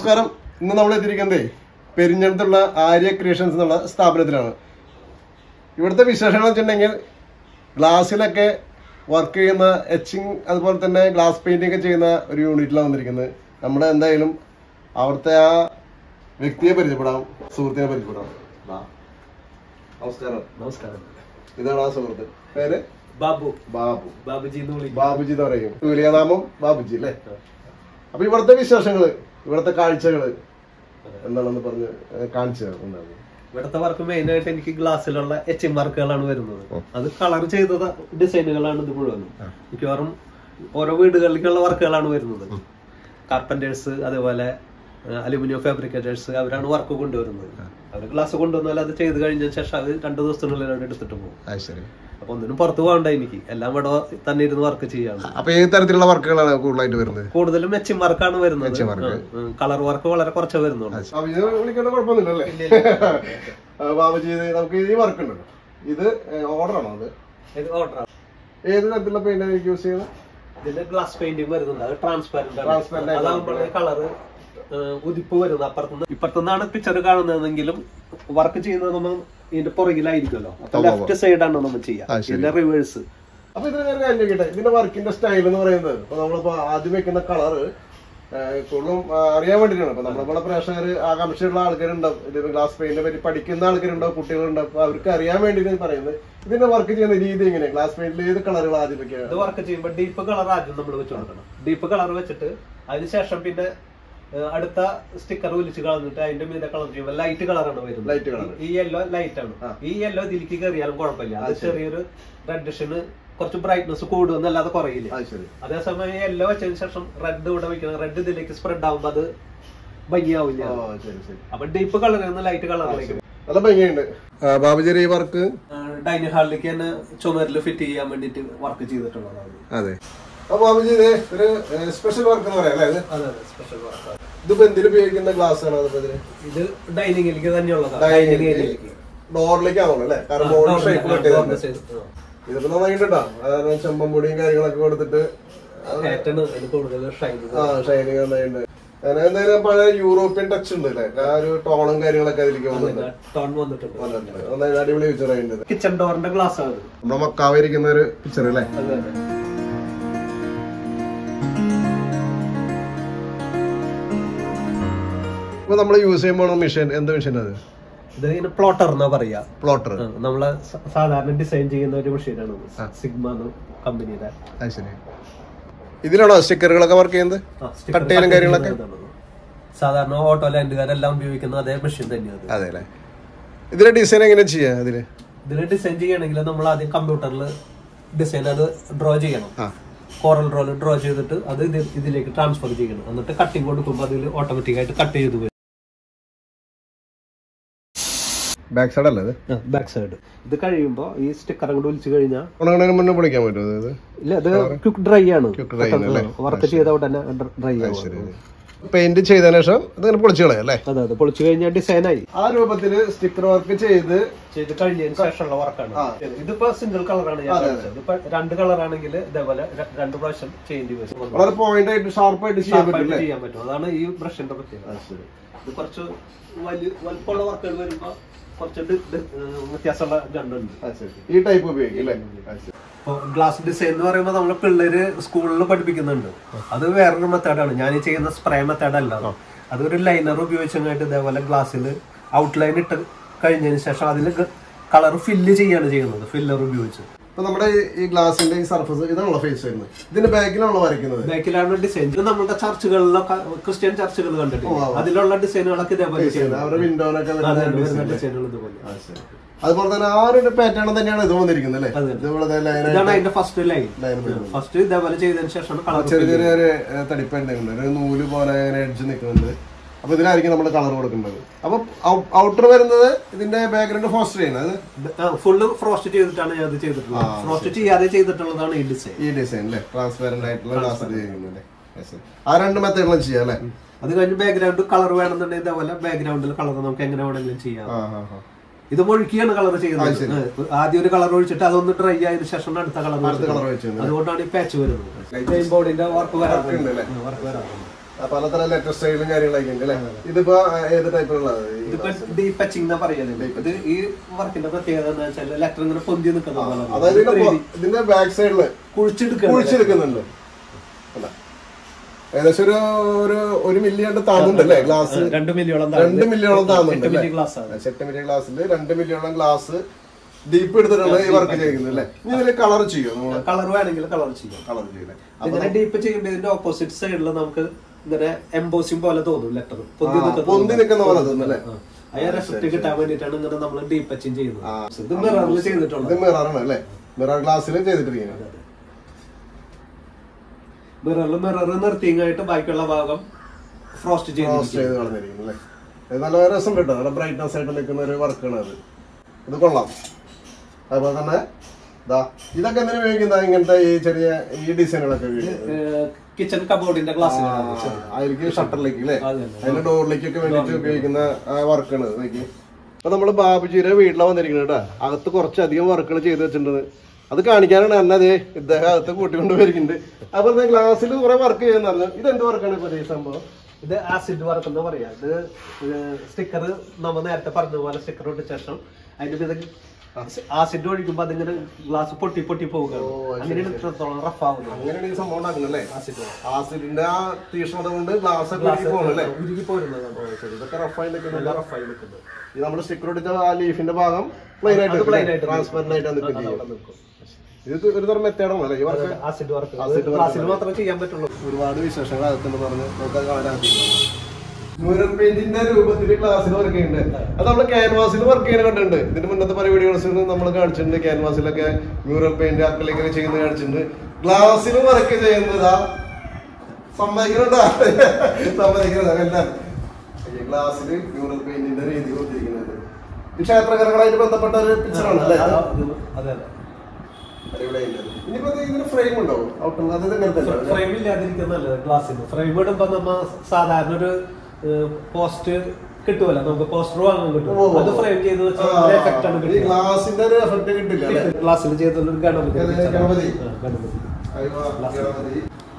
നമസ്കാരം ഇന്ന് നമ്മൾ എത്തിയിരിക്കുന്നതേ പെരിഞ്ഞടത്തുള്ള ആര്യ ക്രിയേഷൻസ് എന്നുള്ള സ്ഥാപനത്തിലാണ് ഇവിടുത്തെ വിശേഷങ്ങൾ വെച്ചിട്ടുണ്ടെങ്കിൽ ഗ്ലാസ്സിലൊക്കെ വർക്ക് ചെയ്യുന്ന എച്ചിങ് അതുപോലെ തന്നെ ഗ്ലാസ് പെയിന്റിംഗ് ഒക്കെ ചെയ്യുന്ന ഒരു യൂണിറ്റിലാണ് വന്നിരിക്കുന്നത് നമ്മൾ എന്തായാലും അവിടുത്തെ ആ വ്യക്തിയെ പരിചയപ്പെടാം സുഹൃത്തിനെ പരിചയപ്പെടാം വാ. നമസ്കാരം നമസ്കാരം ഇതാണ് ആ സുഹൃത്ത് പേര് ബാബു ബാബു ബാബുജി എന്ന് വിളിക്കും ബാബുജി എന്ന് പറയും തുലിയനാമം ബാബുജി അല്ലേ അപ്പൊ ഇവിടുത്തെ വിശേഷങ്ങള് ഇവിടുത്തെ കാഴ്ചകള് എന്താണെന്ന് പറഞ്ഞ് ഏഹ് കാണിച്ചു തരാം. എന്താണ് ഇവിടുത്തെ വർക്ക് മെയിൻ ആയിട്ട് എനിക്ക് ഗ്ലാസ്സിലുള്ള എച്ച് എം വർക്കുകളാണ് വരുന്നത് അത് കളർ ചെയ്ത ഡിസൈനുകളാണ് ഇത് മുഴുവനും മിക്കവാറും ഓരോ വീടുകളിലേക്കുള്ള വർക്കുകളാണ് വരുന്നത് കാർപ്പന്റേഴ്സ് അതേപോലെ അലുമിനിയം ഫാബ്രിക്കേറ്റേഴ്സ് അവരാണ് വർക്ക് കൊണ്ടുവരുന്നത് അവർ ഗ്ലാസ് കൊണ്ടുവന്നാൽ അത് ചെയ്ത് കഴിഞ്ഞ ശേഷം അത് രണ്ടു ദിവസത്തിനുള്ളിൽ അവിടെ എടുത്തിട്ട് പോകും അത് ശരി അപ്പൊ ഒന്നിനും പുറത്ത് പോകണ്ട എനിക്ക് എല്ലാം ഇവിടെ തന്നെ ഇരുന്ന് വർക്ക് ചെയ്യാണ് അപ്പൊ ഏത് തരത്തിലുള്ള വർക്കുകളാണ് കൂടുതലായിട്ട് വരുന്നത് കൂടുതലും എച്ച് എം വർക്കാണ് വരുന്നത് HM work. കളർ വർക്ക് വളരെ കുറച്ചേ വരുന്നുള്ളൂ വിളിക്കേണ്ട കുഴപ്പമൊന്നുമില്ലല്ലേ ആ, ബാബുജി ഇത് നമുക്ക് ഈ വർക്ക് ഉണ്ടല്ലോ ഇത് ഓർഡർ ആണോ അത് ഇത് ഓർഡർ ഏത് തരത്തിലുള്ള പെയിന്റ് യൂസ് ചെയ്യുന്നത് ഇതില് ഗ്ലാസ് പെയിന്റിംഗ് വരുന്നുണ്ട് അത് ട്രാൻസ്പാരന്റ് Transparent ആയിട്ട് അതാകുമ്പോൾ കളറ് ഉദിപ്പ് വരുന്നത് അപ്പുറത്തുനിന്ന് ഇപ്പുറത്തുനിന്നാണ് പിക്ചർ കാണുന്നതെങ്കിലും വർക്ക് ചെയ്യുന്നത് നമ്മൾ ഇതിന്റെ പുറകിലായിരിക്കുമല്ലോ അപ്പൊ ഉവ്വ് ലെഫ്റ്റ് സൈഡാണ് നമ്മൾ ആ, ചെയ്യുക ശരി. ഇതിന്റെ റിവേഴ്സ് അപ്പൊ ഇത് ഞാൻ കാര്യം ചോദിക്കട്ടെ ഇതിന്റെ വർക്കിന്റെ സ്റ്റൈൽ എന്ന് പറയുന്നത് ഇപ്പൊ നമ്മളിപ്പോ ആദ്യം വെക്കുന്ന കളറ് കൂടുതലും ആ, അറിയാൻ വേണ്ടിയിട്ടാണ് ഇപ്പൊ നമ്മളിവിടെ പ്രേക്ഷകർ ആകാംക്ഷയുള്ള ആൾക്കാരുണ്ടാവും ഇത് ഗ്ലാസ് പെയിന്റിനെ പറ്റി പഠിക്കുന്ന ആൾക്കാരുണ്ടാവും കുട്ടികളുണ്ടാവും അപ്പൊ അവർക്ക് അറിയാൻ വേണ്ടിയിട്ട് പറയുന്നത് ഇതിന്റെ വർക്ക് ചെയ്യുന്ന രീതി എങ്ങനെയാണ് ഗ്ലാസ് പെയിന്റിൽ ഏത് കളറുകൾ ആദ്യം വെക്കുക ഇത് വർക്ക് ചെയ്യുമ്പോൾ ഡീപ്പ് കളർ ആദ്യം നമ്മൾ വെച്ച് കൊടുക്കണം ഡീപ്പ് കളർ വെച്ചിട്ട് അതിനുശേഷം പിന്നെ ആ, അടുത്ത സ്റ്റിക്കർ വലിച്ചു കളഞ്ഞിട്ട് അതിന്റെ മീതെ കളർ ചെയ്യുമ്പോൾ ലൈറ്റ് കളറാണ് വരുന്നത് Light colour. ഈ യെല്ലോ ലൈറ്റ് ആണ് ആ. ഈ യെല്ലോ ഇതിലേക്ക് കയറിയാലും കുഴപ്പമില്ല അത് ചെറിയൊരു റെഡിഷന് കുറച്ച് ബ്രൈറ്റ്നസ് കൂടുമെന്നല്ലാതെ കുറയില്ല അത് ശരി അതേസമയം യെല്ലോ വെച്ചതിന് ശേഷം റെഡ് ഇവിടെ വെക്കണം റെഡ് ഇതിലേക്ക് സ്പ്രെഡ് ആവുമ്പോ അത് ഭംഗിയാവില്ല ഓ ശരി ശരി അപ്പൊ ഡീപ്പ് കളറിൽ നിന്ന് ലൈറ്റ് കളറിലേക്ക് നല്ല ഭംഗിയുണ്ട് ബാബുജി ഈ വർക്ക് ഡൈനിങ് ഹാളിലേക്ക് തന്നെ ചുമരിൽ ഫിറ്റ് ചെയ്യാൻ വേണ്ടിട്ട് വർക്ക് ചെയ്തിട്ടുള്ളതാണ് അതെ അപ്പൊ ബാബുജി ഇത് ഒരു സ്പെഷ്യൽ വർക്ക് എന്ന് പറയാം അല്ലേ ഇത്? അതെ സ്പെഷ്യൽ വർക്ക് ഇതിപ്പോ എന്തിനു ഉപയോഗിക്കുന്ന ഗ്ലാസ് ആണ് അതിപ്പോ ഇതിന് ഇത് ഡൈനിങ്ങിലേക്ക് തന്നെയുള്ളതാണ് Dining ഡൈനിങ് area. ഏരിയയിലേക്ക് ഡോറിലേക്കാണല്ലോ അല്ലേ കാരണം ബോർഡ് ഷേപ്പ് കട്ട് ചെയ്തിട്ടുണ്ട് ഇതിപ്പോ നന്നായിട്ടുണ്ടോ അതായത് ചെമ്പമ്പൊടിയും കാര്യങ്ങളൊക്കെ കൊടുത്തിട്ട് പാറ്റേൺ അതിന് കൂടുതൽ ഷൈൻ ആ ഷൈനിങ് നന്നായിട്ടുണ്ട് അങ്ങനെ എന്തായാലും പഴയ യൂറോപ്യൻ ടച്ച് ഉണ്ട് അല്ലേ ആ ഒരു ടോണും കാര്യങ്ങളൊക്കെ അതിലേക്ക് വന്നിട്ടുണ്ട് ടോൺ വന്നിട്ടുണ്ട് വന്നിട്ടുണ്ട്. നന്നായി അടിപൊളി പിക്ചർ ആയിട്ടുണ്ട് കിച്ചൺ ഡോറിന്റെ ഗ്ലാസ് ആണ് ഇത്. നമ്മുടെ മക്കാവ് ഇരിക്കുന്ന ഒരു പിക്ചർ അല്ലേ അത് തന്നെ ഇപ്പൊ നമ്മൾ യൂസ് ചെയ്യുമ്പോൾ മെഷീൻ എന്ത് മെഷീൻ അത് ഇത് ഇങ്ങനെ പ്ലോട്ടർ എന്നാ പറയാ പ്ലോട്ടർ ആ, നമ്മള് സ- സാധാരണ ഡിസൈൻ ചെയ്യുന്ന ഒരു മെഷീനാണ് സിഗ്മ കമ്പനിയുടെ അത് ശരി ഇതിലാണോ സ്റ്റിക്കറുകളൊക്കെ വർക്ക് ചെയ്യുന്നത് ആ, sticker കട്ട് ചെയ്യലും cut കാര്യങ്ങളൊക്കെ? ചെയ്യുന്നതാണ്. സാധാരണ ഓട്ടോ ലാൻഡുകാരെല്ലാം ഉപയോഗിക്കുന്ന അതേ മെഷീൻ തന്നെയാണ് അതെ അല്ലേ ഇതിന്റെ ഡിസൈൻ എങ്ങനെ ചെയ്യാം അതില് ഇതിൽ ഡിസൈൻ ചെയ്യണമെങ്കിൽ നമ്മൾ ആദ്യം കമ്പ്യൂട്ടറിൽ ഡിസൈൻ അത് ഡ്രോ ചെയ്യണം ആ കോറൽ ഡ്രോയിൽ ഡ്രോ ചെയ്തിട്ട് അത് ഇത് ഇതിലേക്ക് ട്രാൻസ്ഫർ ചെയ്യണം എന്നിട്ട് കട്ടിങ് കൊടുക്കുമ്പോൾ അതിൽ ഓട്ടോമാറ്റിക് ആയിട്ട് കട്ട് ചെയ്ത് വരും ബാക്ക് സൈഡ് അല്ലേ ഇത് ബാക്ക് സൈഡ് ഇത് കഴിയുമ്പോൾ ഈ സ്റ്റിക്കർ അങ്ങോട്ട് വിളിച്ചു കഴിഞ്ഞാൽ ഉണങ്ങണതിന് മുന്നേ പൊളിക്കാൻ പറ്റുമോ ഇത് ഇല്ല ഇത് ക്വിക്ക് ഡ്രൈ ആണ് Quick dry ആണ് അല്ലേ? വർക്ക് ചെയ്ത ഉടനെ ഡ്രൈ ശരി ആവും പെയിന്റ് ചെയ്തതിനു ശേഷം ഇതിങ്ങനെ പൊളിച്ചു കളയാം അല്ലേ അതെ അതെ പൊളിച്ചു കഴിഞ്ഞാൽ ഡിസൈനായി ആ രൂപത്തില് സ്റ്റിക്കർ വർക്ക് ചെയ്ത് ചെയ്ത് കഴിഞ്ഞതിന് ശേഷമുള്ള വർക്കാണ് ആ. ഇതിപ്പോ സിംഗിൾ കളറാണ് ഞാൻ അതെ, കാണിച്ചത് ഇതിപ്പോ രണ്ട് കളറാണെങ്കിൽ ഇതേപോലെ ര- രണ്ട് പ്രാവശ്യം ചേഞ്ച് വരും വളരെ പോയിന്റ് ആയിട്ട് ഷാർപ്പായിട്ട് ചെയ്യാൻ Sharp പറ്റും ആയിട്ട് അല്ലേ ചെയ്യാൻ പറ്റും അതാണ് ഈ ബ്രഷിന്റെ പ്രത്യേകത ഇത് കുറച്ച് വലിയ വലുപ്പമുള്ള വർക്കുകൾ വരുമ്പോ കുറച്ച് ഡി- ഡി- ഏഹ് വ്യത്യാസമുള്ള ഗണ്ണുണ്ട് ആ, ശരി. ഈ ടൈപ്പ് ഉപയോഗിക്കും അല്ലേ ആ, ശരി. ഇപ്പൊ ഗ്ലാസ് ഡിസൈൻ എന്ന് പറയുമ്പോൾ നമ്മള് പിള്ളേര് സ്കൂളിൽ പഠിപ്പിക്കുന്നുണ്ട് അത് വേറൊരു മെത്തേഡാണ് ഞാൻ ഈ ചെയ്യുന്ന സ്പ്രേ മെത്തേഡ് അല്ല അതൊരു ലൈനർ ഉപയോഗിച്ചങ്ങായിട്ട് ഇതേപോലെ ഗ്ലാസ്സിൽ ഔട്ട്ലൈൻ ഇട്ട് കഴിഞ്ഞതിന് ശേഷം അതിൽ കളർ ഫില്ല് ചെയ്യാണ് ചെയ്യുന്നത് ഫില്ലർ ഉപയോഗിച്ച് ഇപ്പൊ നമ്മുടെ ഈ- ഈ ഗ്ലാസിന്റെ ഈ സർഫസ് ഇതാണല്ലോ ഫേസ് വരുന്നത് ഇതിന്റെ ബാക്കിലാണല്ലോ വരയ്ക്കുന്നത് ബാക്കിലാണ് ഡിസൈൻ ഇത് നമ്മുടെ ചർച്ചുകളിലൊക്കെ ക്രിസ്ത്യൻ ചർച്ചുകൾ കണ്ടിട്ടില്ല അതിലുള്ള ഡിസൈനുകളൊക്കെ ഇതേപോലെ ചെയ്യുന്നത് അവരുടെ വിൻഡോനൊക്കെ അതെ, വരുന്ന വരുന്ന design. ഡിസൈനുകൾ ഇതുപോലെ അതുപോലെ തന്നെ ആ ഒരു പാറ്റേൺ തന്നെയാണ് ഇത് വന്നിരിക്കുന്നത് അല്ലേ അതെ. ഇതുപോലെ തന്നെ line ഇതാണ് ആയിട്ട് അതിന്റെ ഫസ്റ്റ് ലൈൻ line വരുന്നത്. ഫസ്റ്റ് ഇതേപോലെ ചെയ്തതിന് ശേഷമാണ് കളർ ചെറിയ ചെറിയ ഒരു തടിപ്പ് എന്തെങ്കിലും ഒരു നൂല് പോലെ എഡ്ജ് നിൽക്കുന്നുണ്ട് അപ്പൊ ഇതിലായിരിക്കും നമ്മൾ കളർ കൊടുക്കേണ്ടത് അപ്പൊ ഔട്ടർ വരുന്നത് ഇതിന്റെ ബാക്ക്ഗ്രൗണ്ട് ഫോസ്റ്റർ ചെയ്യുന്നത് അത് ഫുള്ള് ഫ്രോസ്റ്റ് ചെയ്തിട്ടാണ് ഞാൻ ഇത് ചെയ്തിട്ടുള്ളത് ഫ്രോസ്റ്റ് ചെയ്യാതെ ചെയ്തിട്ടുള്ളതാണ് ഈ ഡിസൈൻ ഈ ഡിസൈൻ അല്ലേ ട്രാൻസ്പെറന്റ് ആയിട്ടുള്ള ഗ്ലാസ് ചെയ്യുന്നല്ലേ Yes, sir. ആ രണ്ട് മെത്തേഡിലും ചെയ്യാം അല്ലേ അത് കഴിഞ്ഞ് ബാക്ക്ഗ്രൗണ്ട് കളർ വേണമെന്നുണ്ടെങ്കിൽ ഇതേപോലെ ബാക്ക്ഗ്രൗണ്ടിൽ കളർ നമുക്ക് എങ്ങനെ വേണമെങ്കിലും ചെയ്യാം ആ ആ ആ ഇത് ഒഴുക്കിയാണ് കളർ ചെയ്യുന്നത് ഏഹ് ആദ്യം ഒരു കളർ ഒഴിച്ചിട്ട് അതൊന്ന് ഡ്രൈ ആയതിനു ശേഷം അടുത്ത കളർ അടുത്ത കളർ വെച്ച് അതുകൊണ്ടാണ് ഈ പാച്ച് വരുന്നത് ബോർഡിന്റെ വർക്ക് വരാറുണ്ട് ഉണ്ട് അല്ലേ? വർക്ക് വരാറുണ്ട് ആ, പലതരം ലെറ്റർ സ്റ്റൈലും കാര്യങ്ങളൊക്കെ ഉണ്ട് അല്ലേ ഇതിപ്പോ ആ, ഏത് ടൈപ്പിലുള്ളത് ഇതിപ്പോ ഡീപ് ടച്ചിങ് എന്നാ പറയുന്നത് ഇത് ഈ വർക്കിന്റെ പ്രത്യേകത എന്താ വെച്ചാൽ ലെറ്റർ ഇങ്ങനെ പൊന്തി നിൽക്കുന്ന പോലെ അതായത് ഇതിന്റെ പൊ- ഇതിന്റെ ബാക്ക് സൈഡില് കുഴിച്ചെടുക്കുക കുഴിച്ചെടുക്കുന്നുണ്ട് അല്ല ഏകദേശം ഒരു ഒരു ഒരു മില്ലിയുടെ താന്നുണ്ട് അല്ലേ ഗ്ലാസ് രണ്ട് മില്ലിയോളം രണ്ട് മില്ലിയോളം താന്നുണ്ട് അല്ലേ ഗ്ലാസ് ആണ് എട്ട് മില്ലി ഗ്ലാസ്സിൽ രണ്ട് മില്ലിയോളം ഗ്ലാസ് ഡീപ്പ് എടുത്തിട്ടാണ് ഈ വർക്ക് ചെയ്യുന്നത് അല്ലേ ഇനി ഇതിൽ കളർ ചെയ്യോ നമ്മള് കളർ വേണമെങ്കിൽ കളർ ചെയ്യാം കളർ ചെയ്യില്ലേ ഇങ്ങനെ ഡീപ്പ് ചെയ്യുമ്പോൾ ഇതിന്റെ ഓപ്പോസിറ്റ് സൈഡിൽ നമുക്ക് ഇങ്ങനെ എംബോസിംഗ് പോലെ തോന്നും ലെറ്റർ പൊന്തി ആ, നിൽക്കുന്ന പൊന്തി നിൽക്കുന്ന പോലെ തോന്നും അല്ലേ ആ. ആ എഫക്ട് കിട്ടാൻ വേണ്ടിയിട്ടാണ് ഇങ്ങനെ നമ്മൾ ഡീപ്പ് ടച്ചിങ് ചെയ്യുന്നത് ആ. ഇത് മിററിൽ ചെയ്തിട്ടുള്ളത് ഇത് മിററാണ് അല്ലേ മിറർ ഗ്ലാസ്സിൽ ചെയ്തിട്ടിരിക്കുന്നത് മിററിൽ മിറർ നിർത്തിയങ്ങായിട്ട് ബാക്കിയുള്ള ഭാഗം ഫ്രോസ്റ്റ് ചെയ്ത് ക്രോസ് ചെയ്ത് കളഞ്ഞിരിക്കുന്നു അല്ലേ ഇത് നല്ല രസം കിട്ടും നല്ല ബ്രൈറ്റ്നസ് ആയിട്ട് നിൽക്കുന്ന ഒരു വർക്കാണ് അത് ഇത് കൊള്ളാം അതുപോലെ തന്നെ ദാ ഇതൊക്കെ എന്തിനു ഉപയോഗിക്കുന്ന ഇങ്ങനത്തെ ഈ ചെറിയ ഈ ഡിസൈനുകളൊക്കെ ഉപയോഗിക്കുന്നത് കിച്ചൺ കബോർഡിന്റെ ഗ്ലാസ് അതിലേക്ക് ഷട്ടറിലേക്ക് അല്ലേ അത് തന്നെ. അതിന്റെ ഡോറിലേക്കൊക്കെ വേണ്ടിട്ട് ഉപയോഗിക്കുന്ന വർക്കാണ് നോക്കി അപ്പൊ നമ്മള് ബാബുജിയുടെ വീട്ടിലാണ് വന്നിരിക്കുന്നത് കേട്ടോ അകത്ത് കുറച്ചധികം വർക്കുകൾ ചെയ്ത് വെച്ചിട്ടുണ്ട് അത് കാണിക്കാനാണ് എന്നെ അതേ ഇദ്ദേഹം അകത്ത് കൂട്ടിക്കൊണ്ട് വരുന്നുണ്ട് അപ്പൊ ഗ്ലാസ്സിൽ കുറെ വർക്ക് ചെയ്യുന്ന പറഞ്ഞു ഇത് എന്ത് വർക്കാണ് ഇപ്പൊ ഈ സംഭവം ഇത് ആസിഡ് വർക്ക് എന്ന് പറയാ ഇത് സ്റ്റിക്കർ നമ്മൾ നേരത്തെ പറഞ്ഞ പോലെ സ്റ്റിക്കർ ഇട്ട ശേഷം അതിന്റെ ഇത് ആസിഡ് ഒഴിക്കുമ്പോ അതിങ്ങനെ ഗ്ലാസ് പൊട്ടി പൊട്ടി പോവുകയാണ് ഓ, അത് അങ്ങനെയാണ് ഇത്രത്തോളം റഫ് ആവുന്നത് അങ്ങനെയാണ് ഈ സംഭവം ഉണ്ടാക്കുന്നത് അല്ലേ ആസിഡ് ആസിഡിന്റെ ആ തീഷ്ണത കൊണ്ട് ഗ്ലാസ് ഒക്കെ ഉരുകി പോകണം അല്ലേ ഉരുകി പോരുന്നതാണ് ഓ, ശരി. ഇതൊക്കെ റഫായി നിൽക്കുന്നില്ല നല്ല റഫായി നിൽക്കുന്നത് ഈ നമ്മുടെ സ്റ്റിക്കർ ഒട്ടിച്ച ആ ലീഫിന്റെ ഭാഗം പ്ലെയിൻ അത് plain ആയിട്ട് ആയിട്ട് ട്രാൻസ്പെറന്റ് ആയിട്ട് നിൽക്കും അവിടെ നിൽക്കും ഇത് ഒരു തരം മെത്തേഡാണ് അല്ലേ ഈ work acid work Acid work ഗ്ലാസ്സിൽ മാത്രമേ ചെയ്യാൻ പറ്റുള്ളൂ ഒരുപാട് വിശേഷങ്ങൾ അകത്തുണ്ട് പറഞ്ഞ് നമുക്കത് കാണാനാകും മ്യൂറൽ പെയിന്റിന്റെ രൂപത്തിൽ ക്ലാസ്സിൽ വർക്ക് ചെയ്യുന്നുണ്ട് അത് നമ്മള് ക്യാൻവാസിൽ വർക്ക് ചെയ്യുന്ന കണ്ടിട്ടുണ്ട് ഇതിന്റെ മുന്നത്തെ പല വീഡിയോസിൽ നമ്മൾ കാണിച്ചിട്ടുണ്ട് ക്യാൻവാസിലൊക്കെ മ്യൂറൽ പെയിന്റ് അക്കലിങ്ങനെ ചെയ്യുന്നത് കാണിച്ചിട്ടുണ്ട് ഗ്ലാസ്സിൽ വർക്ക് ചെയ്യുന്നതാ സമ്മതിക്കുന്നുണ്ടാ സമ്മതിക്കുന്നത് എല്ലാം ഗ്ലാസ്സിൽ മ്യൂറൽ പെയിന്റിന്റെ രീതി കൊടുത്തിരിക്കുന്നത് ഈ ക്ഷേത്രകലകളായിട്ട് ബന്ധപ്പെട്ട ഒരു പിക്ചറാണ് അല്ലേ അതെ അതെ അടിപൊളിയായിട്ട് ഇനിയിപ്പോ ഇത് ഇതിന് ഫ്രെയിം ഉണ്ടാവും ഔട്ട് അത് ഇങ്ങനത്തെ അല്ലേ? ഫ്രെയിം ഇല്ലാതിരിക്കുന്നല്ലേ ഗ്ലാസ്സിന് ഫ്രെയിം ഇടുമ്പോ നമ്മ സാധാരണ ഒരു പോസ്റ്റ് കിട്ടുമല്ലോ നമുക്ക് പോസ്റ്റർ വാങ്ങാൻ കിട്ടും ഓ. അത് ഫ്രെയിം ചെയ്ത് ആ, വെച്ചാൽ എഫക്റ്റ് ആണ് ഈ കിട്ടുക ഗ്ലാസിന്റെ ഒരു എഫക്ട് കിട്ടില്ല അല്ലേ ഗ്ലാസ്സിൽ ചെയ്തുള്ള ഗണപതി ഏത് ഗണപതി? ആ, ഗണപതി അയ്യോ, ഗണപതി.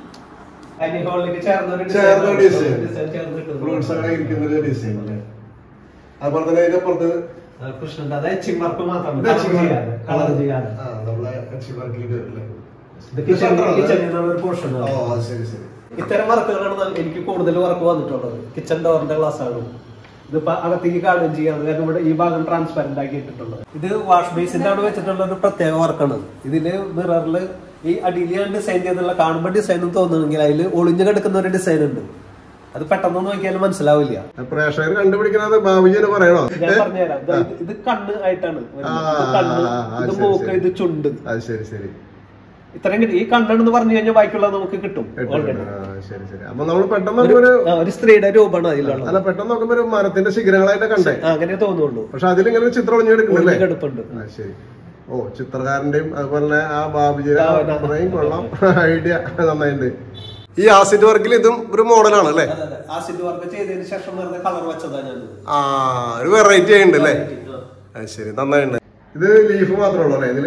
അതിന് ഹോളിലേക്ക് ചേർന്ന ഒരു ചേർന്ന ഒരു design. design ചേർന്ന് കിട്ടുന്നു. ഫ്രൂട്ട്സ് ഒക്കെ ഇരിക്കുന്ന ഒരു ഡിസൈൻ അല്ലേ അതുപോലെ തന്നെ അതിന്റെ പുറത്ത് ആ, കൃഷ്ണന്റെ അത് എച്ചിങ് വർക്ക് മാത്രമാണ് ഇത് കളർ അച്ചിങ് ചെയ്യാതെ കളർ ചെയ്യാതെ ആ, നമ്മളെ അച്ചിങ് work ചെയ്ത് അല്ലേ? ഇത് കിച്ചൺ ഇത് center കിച്ചണിൽ ഒരു പോർഷൻ ഓ, അത് ശരി ശരി ഇത്തരം വർക്കുകളാണ് ന- എനിക്ക് കൂടുതൽ വർക്ക് വന്നിട്ടുള്ളത് കിച്ചൺ ഡോറിന്റെ ഗ്ലാസ് ആണ് ഇതിപ്പോ അകത്തേക്ക് കാണുകയും ചെയ്യാം കാരണം ഇവിടെ ഈ ഭാഗം ട്രാൻസ്പെറന്റ് ആക്കി ഇട്ടിട്ടുള്ളത് ഇത് വാഷ് ബേസിന്റെ അവിടെ വെച്ചിട്ടുള്ള ഒരു പ്രത്യേക വർക്കാണ് ഇതില് മിററിൽ ഈ അടിയിൽ ഞാൻ ഡിസൈൻ ചെയ്തിട്ടുള്ള കാണുമ്പോൾ ഡിസൈൻ തോന്നുന്നെങ്കിൽ അതിൽ ഒളിഞ്ഞു കിടക്കുന്ന ഒരു ഡിസൈൻ ഉണ്ട് അത് പെട്ടെന്ന് നോക്കിയാലും മനസ്സിലാവില്ല പ്രേക്ഷകർ കണ്ടുപിടിക്കുന്നത് ബാബുജിനെ പറയണോ ഞാൻ പറഞ്ഞുതരാം ഇത് ഇത് കണ്ണ് ആയിട്ടാണ് വരുന്നത്. ഇത് ആ, കണ്ണ് ആ, ആ, ഇത് ശരി, മൂക്ക് ശരി. ഇത് ചുണ്ട് അത് ശരി ശരി ഇത്രയും കിട്ടും ഈ കണ്ണെന്ന് പറഞ്ഞു കഴിഞ്ഞാൽ ബാക്കിയുള്ളത് നമുക്ക് കിട്ടും കേട്ടോ, already. ആ, ശരി ശരി അപ്പൊ നമ്മൾ പെട്ടെന്ന് നോക്കുമ്പോ ഒരു ആ, ഒരു സ്ത്രീയുടെ രൂപമാണ് അതിലുള്ളത് അല്ല പെട്ടെന്ന് നോക്കുമ്പോ ഒരു മരത്തിന്റെ ശിഖരങ്ങളായിട്ട് കണ്ടേ ആ, അങ്ങനെ തോന്നുള്ളൂ പക്ഷെ അതിലിങ്ങനെ ഒരു ചിത്രം ഒളിഞ്ഞെടുക്കുന്നില്ലേ കിടപ്പുണ്ട് ആ, ശരി ഓ ചിത്രകാരന്റെയും അതുപോലെ തന്നെ ആ ബാബുജിയുടെ ആ, അത്രയും കൊള്ളാം ഐഡിയ നന്നായിട്ടുണ്ട് ഈ ആസിഡ് വർക്കിൽ ഇതും ഒരു മോഡലാണ് അല്ലേ ആസിഡ് വർക്ക് ചെയ്തതിന് ശേഷം വെറുതെ കളർ വെച്ചതാ ഞാൻ ആ ഒരു വെറൈറ്റി ആയിട്ടുണ്ട് അല്ലേ അത് ശരി നന്നായിട്ടുണ്ട് ഇത് ലീഫ് മാത്രമേ ഉള്ളൂ അല്ലേ ഇതില്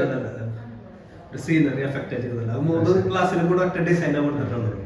സീനറി എഫക്റ്റ് ചെയ്തതല്ല അത് മൂന്ന് ക്ലാസ്സിലും കൂടെ ഒറ്റ ഡിസൈനാണ് കൊടുത്തിട്ടുള്ളത്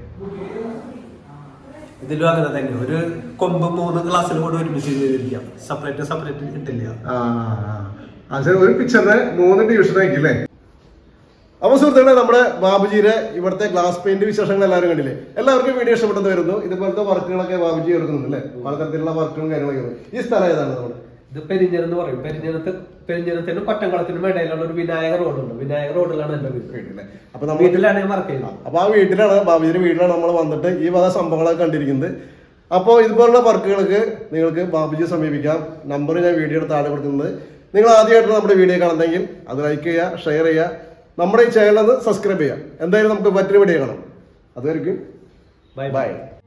ഇതിലും അങ്ങനെ തന്നെ ഒരു കൊമ്പ് മൂന്ന് ക്ലാസ്സിൽ കൂടെ ഒരുമിച്ച് ചെയ്തിരിക്കാം സെപ്പറേറ്റ് സെപ്പറേറ്റ് കിട്ടില്ല ആ ആ. ആ ശരി ഒരു പിക്ചറിന് മൂന്ന് ഡിവിഷൻ ആക്കി അല്ലേ അപ്പൊ സുഹൃത്തുക്കളെ നമ്മുടെ ബാബുജിയുടെ ഇവിടുത്തെ ഗ്ലാസ് പെയിന്റ് വിശേഷങ്ങൾ എല്ലാവരും കണ്ടില്ലേ എല്ലാവർക്കും വീഡിയോ ഇഷ്ടപ്പെട്ടെന്ന് വരുന്നു ഇതുപോലത്തെ വർക്കുകളൊക്കെ ബാബുജി എടുക്കുന്നുണ്ട് അല്ലേ പലതരത്തിലുള്ള വർക്കുകളും കാര്യങ്ങളൊക്കെ ഉണ്ട്. ഈ സ്ഥലം ഏതാണ് നമ്മുടെ ഇത് പെരിഞ്ഞനം എന്ന് പറയും പെരിഞ്ഞനത്ത് പെരിഞ്ഞനത്തിനും പട്ടംകുളത്തിനും ഇടയിലുള്ള ഒരു വിനായക റോഡുണ്ട് വിനായക റോഡിലാണ് എന്റെ വീട് വീട്ടിലെ അപ്പൊ നമ്മൾ വീട്ടിലാണ് ഞാൻ വർക്ക് ചെയ്യുന്നത് അപ്പൊ ആ വീട്ടിലാണ് ബാബുജിയുടെ വീട്ടിലാണ് നമ്മൾ വന്നിട്ട് ഈ വക സംഭവങ്ങളൊക്കെ കണ്ടിരിക്കുന്നത് അപ്പോൾ ഇതുപോലുള്ള വർക്കുകൾക്ക് നിങ്ങൾക്ക് ബാബുജിയെ സമീപിക്കാം നമ്പർ ഞാൻ വീഡിയോയുടെ താഴെ കൊടുക്കുന്നത് നിങ്ങൾ ആദ്യമായിട്ട് നമ്മുടെ വീഡിയോ കാണുന്നെങ്കിൽ അത് ലൈക്ക് ചെയ്യുക ഷെയർ ചെയ്യുക നമ്മുടെ ഈ ചാനൽ ഒന്ന് സബ്സ്ക്രൈബ് ചെയ്യുക എന്തായാലും നമുക്ക് മറ്റൊരു വീഡിയോ കാണാം അതുവരെയും ബൈ ബൈ